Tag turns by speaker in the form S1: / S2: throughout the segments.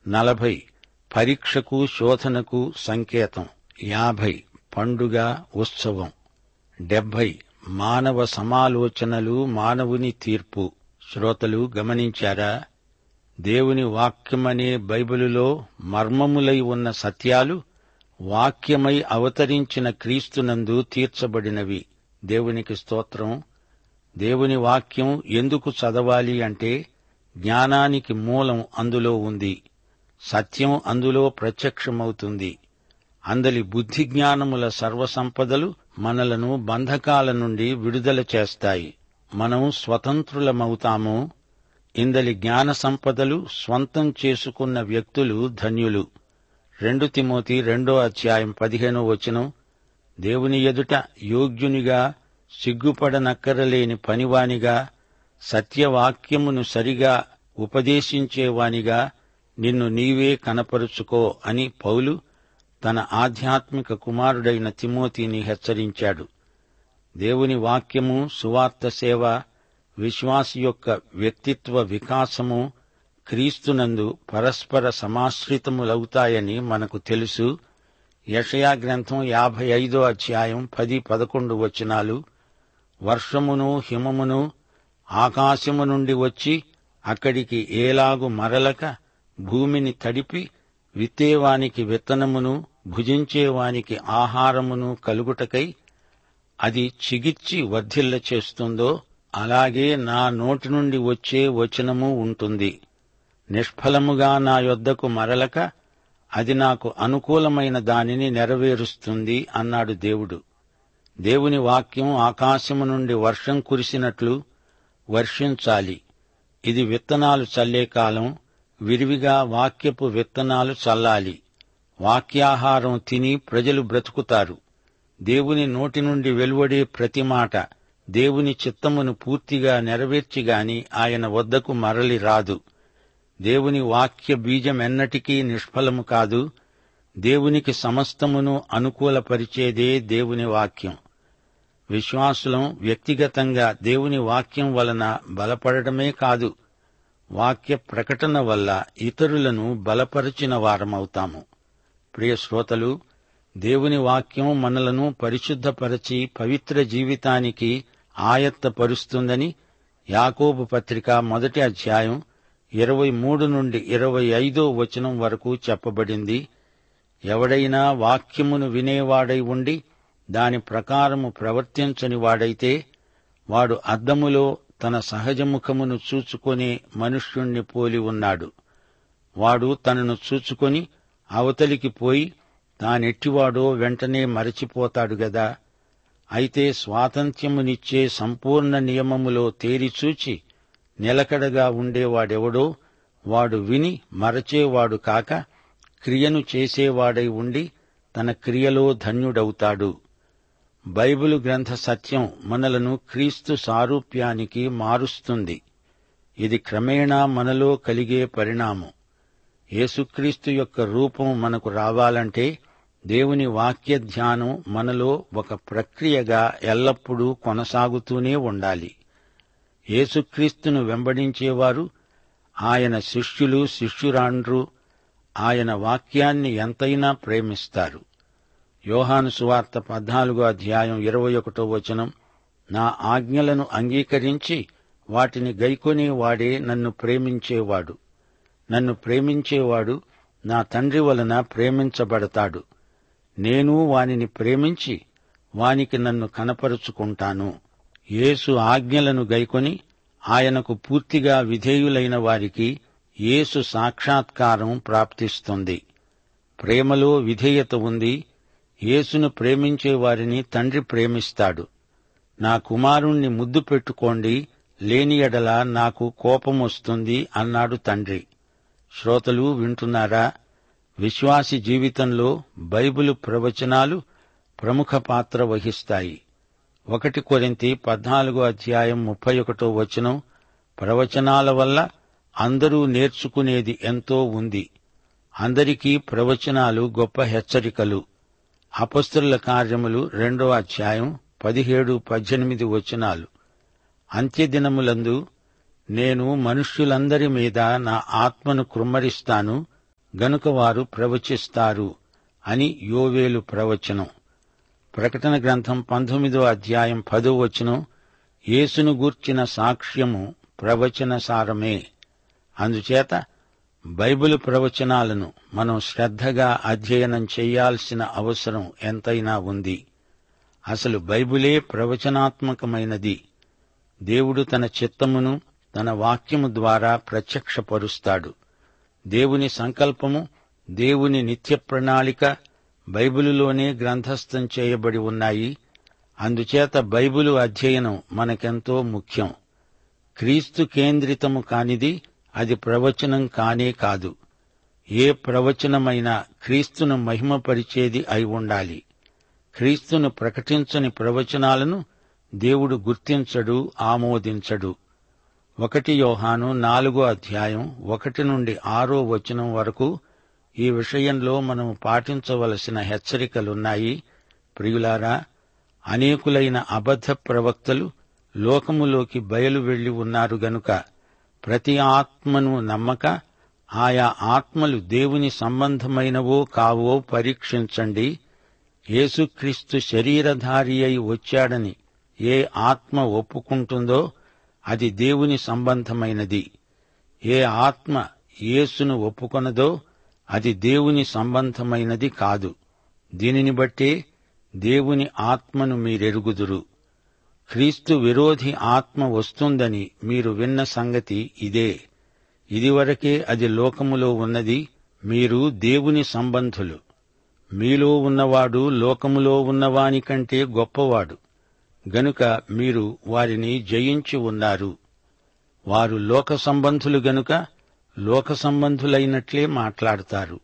S1: నలభై పరీక్షకు శోధనకు సంకేతం యాభై పండుగ ఉత్సవం డెబ్బై మానవ సమాలోచనలు మానవుని తీర్పు శ్రోతలు గమనించారా దేవుని వాక్యమనే బైబిలులో మర్మములై ఉన్న సత్యాలు వాక్యమై అవతరించిన క్రీస్తునందు తీర్చబడినవి దేవునికి స్తోత్రం దేవుని వాక్యం ఎందుకు చదవాలి అంటే జ్ఞానానికి మూలం అందులో ఉంది సత్యం అందులో ప్రత్యక్షమవుతుంది అందలి బుద్ధి జ్ఞానముల సర్వసంపదలు మనలను బంధకాల నుండి విడుదల చేస్తాయి మనం స్వతంత్రులమవుతాము ఇందలి జ్ఞాన సంపదలు స్వంతం చేసుకున్న వ్యక్తులు ధన్యులు రెండు తిమోతి రెండో అధ్యాయం పదిహేనో వచనం దేవుని ఎదుట యోగ్యునిగా సిగ్గుపడనక్కరలేని పనివానిగా సత్యవాక్యమును సరిగా ఉపదేశించేవానిగా నిన్ను నీవే కనపరుచుకో అని పౌలు తన ఆధ్యాత్మిక కుమారుడైన తిమోతిని హెచ్చరించాడు దేవుని వాక్యము సువార్త సేవ విశ్వాసి యొక్క వ్యక్తిత్వ వికాసము క్రీస్తునందు పరస్పర సమాశ్రితములవుతాయని మనకు తెలుసు యషయా గ్రంథం యాభై ఐదో అధ్యాయం పది పదకొండు వచనాలు వర్షమును హిమమును ఆకాశము నుండి వచ్చి అక్కడికి ఏలాగు మరలక భూమిని తడిపి విత్తేవానికి విత్తనమును భుజించేవానికి ఆహారమును కలుగుటకై అది చిగిచ్చి వర్ధిల్ల చేస్తుందో అలాగే నా నోటి నుండి వచ్చే వచనము ఉంటుంది నిష్ఫలముగా నా యొద్దకు మరలక అది నాకు అనుకూలమైన దానిని నెరవేరుస్తుంది అన్నాడు దేవుడు దేవుని వాక్యం ఆకాశము నుండి వర్షం కురిసినట్లు వర్షించాలి ఇది విత్తనాలు చల్లే కాలం విరివిగా వాక్యపు విత్తనాలు చల్లాలి వాక్యాహారం తిని ప్రజలు బ్రతుకుతారు దేవుని నోటి నుండి వెలువడే ప్రతి మాట దేవుని చిత్తమును పూర్తిగా నెరవేర్చిగాని ఆయన వద్దకు మరలి రాదు దేవుని వాక్య బీజమెన్నటికీ నిష్ఫలము కాదు దేవునికి సమస్తమును అనుకూలపరిచేదే దేవుని వాక్యం విశ్వాసులం వ్యక్తిగతంగా దేవుని వాక్యం వలన బలపడటమే కాదు వాక్య ప్రకటన వల్ల ఇతరులను బలపరిచిన వారమవుతాము ప్రియ శ్రోతలు దేవుని వాక్యం మనలను పరిశుద్ధపరచి పవిత్ర జీవితానికి ఆయత్తపరుస్తుందని యాకోబు పత్రిక మొదటి అధ్యాయం ఇరవై మూడు నుండి ఇరవై ఐదో వచనం వరకు చెప్పబడింది ఎవడైనా వాక్యమును వినేవాడై ఉండి దాని ప్రకారము ప్రవర్తించని వాడైతే వాడు అద్దములో తన సహజముఖమును చూచుకునే మనుష్యుణ్ణి పోలి ఉన్నాడు వాడు తనను చూచుకొని అవతలికి పోయి తానెట్టివాడో వెంటనే మరచిపోతాడు గదా అయితే స్వాతంత్ర్యమునిచ్చే సంపూర్ణ నియమములో తేరిచూచి నిలకడగా ఉండేవాడెవడో వాడు విని మరచేవాడు కాక క్రియను చేసేవాడై ఉండి తన క్రియలో ధన్యుడవుతాడు బైబిలు గ్రంథ సత్యం మనలను క్రీస్తు సారూప్యానికి మారుస్తుంది ఇది క్రమేణా మనలో కలిగే పరిణామం యేసుక్రీస్తు యొక్క రూపం మనకు రావాలంటే దేవుని వాక్య ధ్యానం మనలో ఒక ప్రక్రియగా ఎల్లప్పుడూ కొనసాగుతూనే ఉండాలి యేసుక్రీస్తును వెంబడించేవారు ఆయన శిష్యులు శిష్యురాండ్రు ఆయన వాక్యాన్ని ఎంతైనా ప్రేమిస్తారు యోహాను సువార్త పద్నాలుగో అధ్యాయం ఇరవై ఒకటో వచనం నా ఆజ్ఞలను అంగీకరించి వాటిని గైకొనే వాడే నన్ను ప్రేమించేవాడు నన్ను ప్రేమించేవాడు నా తండ్రి వలన ప్రేమించబడతాడు నేను వానిని ప్రేమించి వానికి నన్ను కనపరుచుకుంటాను యేసు ఆజ్ఞలను గైకొని ఆయనకు పూర్తిగా విధేయులైన వారికి యేసు సాక్షాత్కారం ప్రాప్తిస్తుంది ప్రేమలో విధేయత ఉంది యేసును ప్రేమించే వారిని తండ్రి ప్రేమిస్తాడు నా కుమారుణ్ణి ముద్దు పెట్టుకోండి లేని ఎడల నాకు కోపం వస్తుంది అన్నాడు తండ్రి శ్రోతలు వింటున్నారా విశ్వాసి జీవితంలో బైబిలు ప్రవచనాలు ప్రముఖ పాత్ర వహిస్తాయి ఒకటి కొరింతి పద్నాలుగో అధ్యాయం ముప్పై ఒకటో వచనం ప్రవచనాల వల్ల అందరూ నేర్చుకునేది ఎంతో ఉంది అందరికీ ప్రవచనాలు గొప్ప హెచ్చరికలు అపస్తుల కార్యములు రెండో అధ్యాయం పదిహేడు పద్దెనిమిది వచనాలు అంత్యదినములందు నేను మనుష్యులందరి మీద నా ఆత్మను కృమ్మరిస్తాను గనుక వారు ప్రవచిస్తారు అని యోవేలు ప్రవచనం ప్రకటన గ్రంథం పంతొమ్మిదో అధ్యాయం పదో వచనం యేసును గూర్చిన సాక్ష్యము ప్రవచన సారమే అందుచేత బైబిల్ ప్రవచనాలను మనం శ్రద్ధగా అధ్యయనం చేయాల్సిన అవసరం ఎంతైనా ఉంది అసలు బైబిలే ప్రవచనాత్మకమైనది దేవుడు తన చిత్తమును తన వాక్యము ద్వారా ప్రత్యక్షపరుస్తాడు దేవుని సంకల్పము దేవుని నిత్య ప్రణాళిక బైబిలులోనే గ్రంథస్థం చేయబడి ఉన్నాయి అందుచేత బైబిలు అధ్యయనం మనకెంతో ముఖ్యం క్రీస్తు కేంద్రితము కానిది అది ప్రవచనం కానే కాదు ఏ ప్రవచనమైనా క్రీస్తును మహిమపరిచేది అయి ఉండాలి క్రీస్తును ప్రకటించని ప్రవచనాలను దేవుడు గుర్తించడు ఆమోదించడు ఒకటి యోహాను నాలుగో అధ్యాయం ఒకటి నుండి ఆరో వచనం వరకు ఈ విషయంలో మనం పాటించవలసిన హెచ్చరికలున్నాయి ప్రియులారా అనేకులైన అబద్ధ ప్రవక్తలు లోకములోకి బయలు వెళ్లి ఉన్నారు గనుక ప్రతి ఆత్మను నమ్మక ఆయా ఆత్మలు దేవుని సంబంధమైనవో కావో పరీక్షించండి యేసుక్రీస్తు శరీరధారి అయి వచ్చాడని ఏ ఆత్మ ఒప్పుకుంటుందో అది దేవుని సంబంధమైనది ఏ ఆత్మ యేసును ఒప్పుకొనదో అది దేవుని సంబంధమైనది కాదు దీనిని బట్టే దేవుని ఆత్మను మీరెరుగుదురు క్రీస్తు విరోధి ఆత్మ వస్తుందని మీరు విన్న సంగతి ఇదే ఇదివరకే అది లోకములో ఉన్నది మీరు దేవుని సంబంధులు మీలో ఉన్నవాడు లోకములో ఉన్నవాని కంటే గొప్పవాడు గనుక మీరు వారిని జయించి ఉన్నారు వారు లోక సంబంధులు గనుక లోక సంబంధులైనట్లే మాట్లాడతారు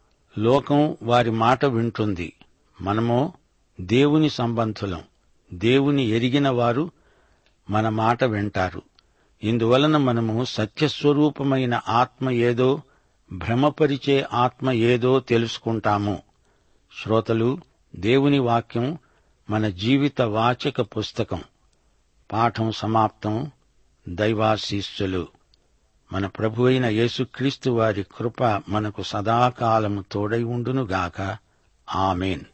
S1: లోకం వారి మాట వింటుంది మనమో దేవుని సంబంధులం దేవుని ఎరిగిన వారు మన మాట వింటారు ఇందువలన మనము సత్యస్వరూపమైన ఆత్మ ఏదో భ్రమపరిచే ఆత్మ ఏదో తెలుసుకుంటాము శ్రోతలు దేవుని వాక్యం మన జీవిత వాచక పుస్తకం పాఠం సమాప్తం దైవాశీస్సులు మన ప్రభు అయిన యేసుక్రీస్తు వారి కృప మనకు సదాకాలము తోడై ఉండునుగాక ఆమెన్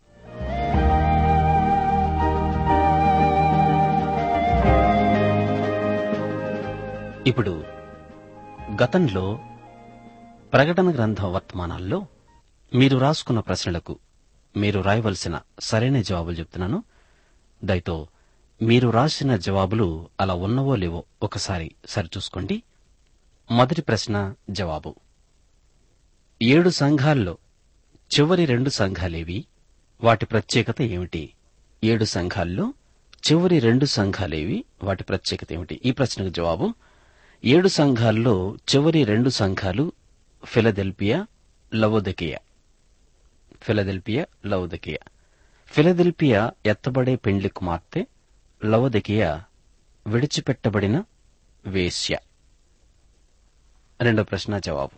S2: ఇప్పుడు గతంలో ప్రకటన గ్రంథ వర్తమానాల్లో మీరు రాసుకున్న ప్రశ్నలకు మీరు రాయవలసిన సరైన జవాబులు చెప్తున్నాను దయతో మీరు రాసిన జవాబులు అలా ఉన్నవో లేవో ఒకసారి సరిచూసుకోండి మొదటి ప్రశ్న జవాబు ఏడు సంఘాల్లో చివరి రెండు సంఘాలేవి వాటి ప్రత్యేకత ఏమిటి ఏడు సంఘాల్లో చివరి రెండు సంఘాలేవి వాటి ప్రత్యేకత ఏమిటి ఈ ప్రశ్నకు జవాబు ఏడు సంఘాల్లో చివరి రెండు సంఘాలు Philadelphia Laodicea Philadelphia Laodicea Philadelphia ఎత్తబడే పెండ్లి కుమార్తె లవోదకియా విడిచిపెట్టబడిన వేశ్య రెండో ప్రశ్న జవాబు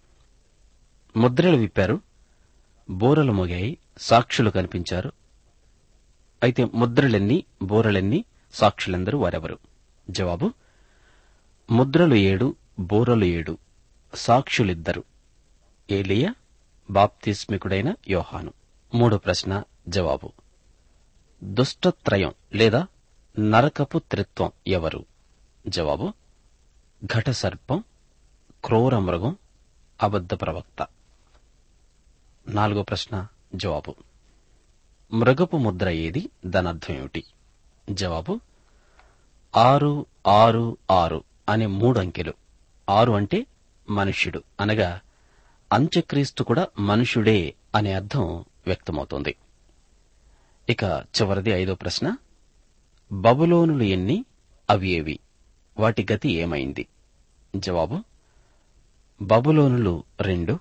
S2: ముద్రలు విప్పారు బోరలు మోగాయి సాక్షులు కనిపించారు అయితే ముద్రలెన్ని బోరలెన్ని సాక్షులందరూ వారెవరు జవాబు ముద్రలు ఏడు బోరలు ఏడు సాక్షులిద్దరు ఏలియా బాప్తిస్మికుడైన యోహాను మూడో ప్రశ్న జవాబు దుష్టత్రయం లేదా నరకపు త్రిత్వం ఎవరు జవాబు ఘట సర్పం క్రూర మృగం అబద్ధ ప్రవక్త నాలుగో ప్రశ్న జవాబు మృగపు ముద్ర ఏది దానర్థం ఏమిటి జవాబు ఆరు ఆరు ఆరు అనే మూడు అంకెలు ఆరు అంటే మనుష్యుడు అనగా అంత్యక్రీస్తు కూడా మనుష్యుడే అనే అర్థం వ్యక్తమవుతోంది ఇక చివరిది ఐదో ప్రశ్న బబులోనులు ఎన్ని అవి ఏవి వాటి గతి ఏమైంది జవాబు బబులోనులు రెండు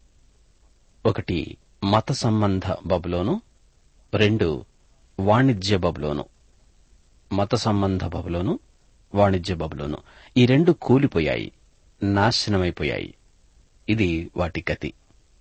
S2: ఒకటి మత సంబంధ బబులోను రెండు వాణిజ్య బబులోను మత సంబంధ బబులోను వాణిజ్య బబులోను ఈ రెండు కూలిపోయాయి నాశనమైపోయాయి ఇది వాటి గతి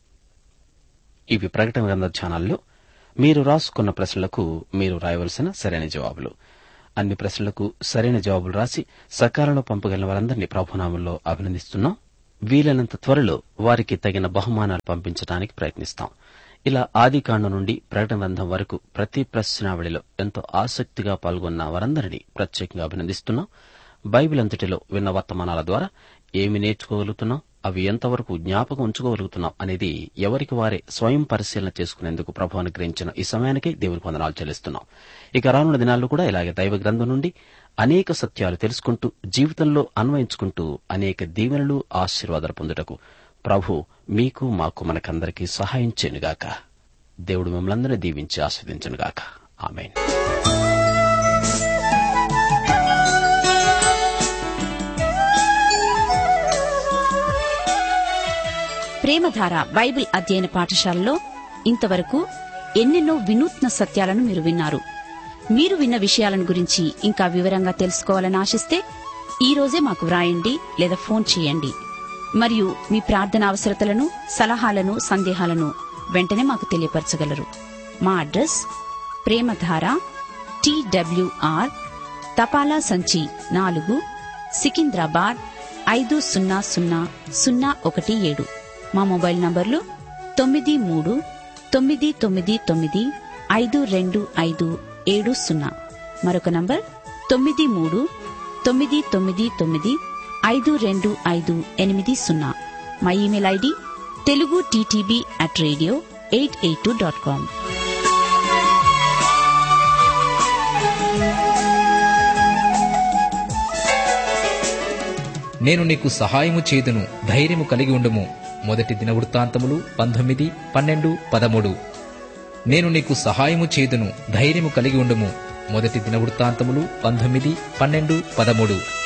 S2: ఇవి ప్రకటన గ్రంథ ఛానల్లో మీరు రాసుకున్న ప్రశ్నలకు మీరు రాయవలసిన సరైన జవాబులు అన్ని ప్రశ్నలకు సరైన జవాబులు రాసి సకాలంలో పంపగలిగిన వారందరినీ ప్రభునామంలో అభినందిస్తున్నాం వీలైనంత త్వరలో వారికి తగిన బహుమానాలు పంపించడానికి ప్రయత్నిస్తాం ఇలా ఆదికాండం నుండి ప్రకటన గ్రంథం వరకు ప్రతి ప్రశ్నావళిలో ఎంతో ఆసక్తిగా పాల్గొన్న వారందరినీ ప్రత్యేకంగా అభినందిస్తున్నాం బైబిల్ అంతటిలో విన్న వర్తమానాల ద్వారా ఏమి నేర్చుకోగలుగుతున్నాం అవి ఎంతవరకు జ్ఞాపకం ఉంచుకోగలుగుతున్నాం అనేది ఎవరికి వారే స్వయం పరిశీలన చేసుకునేందుకు ప్రభు అనుగ్రహించిన ఈ సమయానికి దేవునికి వందనాలు చెల్లిస్తున్నాం ఇక రానున్న దినాల్లో కూడా ఇలాగే దైవ గ్రంథం నుండి అనేక సత్యాలు తెలుసుకుంటూ జీవితంలో అన్వయించుకుంటూ అనేక దీవెనలు ఆశీర్వాదాలు పొందుటకు ప్రభు మీకు మాకు మనకందరికీ సహాయం చేయనుగాక దేవుడు మిమ్మల్ందరినీ దీవించి ఆస్వాదించనుగాక ఆమెన్
S3: ప్రేమధార బైబిల్ అధ్యయన పాఠశాలలో ఇంతవరకు ఎన్నెన్నో వినూత్న సత్యాలను మీరు విన్నారు మీరు విన్న విషయాలను గురించి ఇంకా వివరంగా తెలుసుకోవాలని ఆశిస్తే ఈ రోజే మాకు వ్రాయండి లేదా ఫోన్ చేయండి మరియు మీ ప్రార్థన అవసరతలను సలహాలను సందేహాలను వెంటనే మాకు తెలియపరచగలరు మా అడ్రస్ ప్రేమధార టీడబ్ల్యూఆర్ తపాలా సంచి నాలుగు సికింద్రాబాద్ ఐదు సున్నా సున్నా సున్నా ఒకటి ఏడు మా మొబైల్ నంబర్లు తొమ్మిది మూడు తొమ్మిది తొమ్మిది తొమ్మిది ఐదు రెండు ఐదు ఏడు సున్నా మరొక నంబర్ తొమ్మిది మూడు తొమ్మిది తొమ్మిది తొమ్మిది ఐదు రెండు ఐదు ఎనిమిది సున్నా మా email ID Telugu TTB at radio eight eight two dot com
S4: నేను నీకు సహాయము చేదును ధైర్యము కలిగి ఉండుము మొదటి దినవృత్తాంతములు పంతొమ్మిది పన్నెండు పదమూడు నేను నీకు సహాయము చేదును ధైర్యము కలిగి ఉండుము మొదటి దినవృత్తాంతములు పంతొమ్మిది పన్నెండు పదమూడు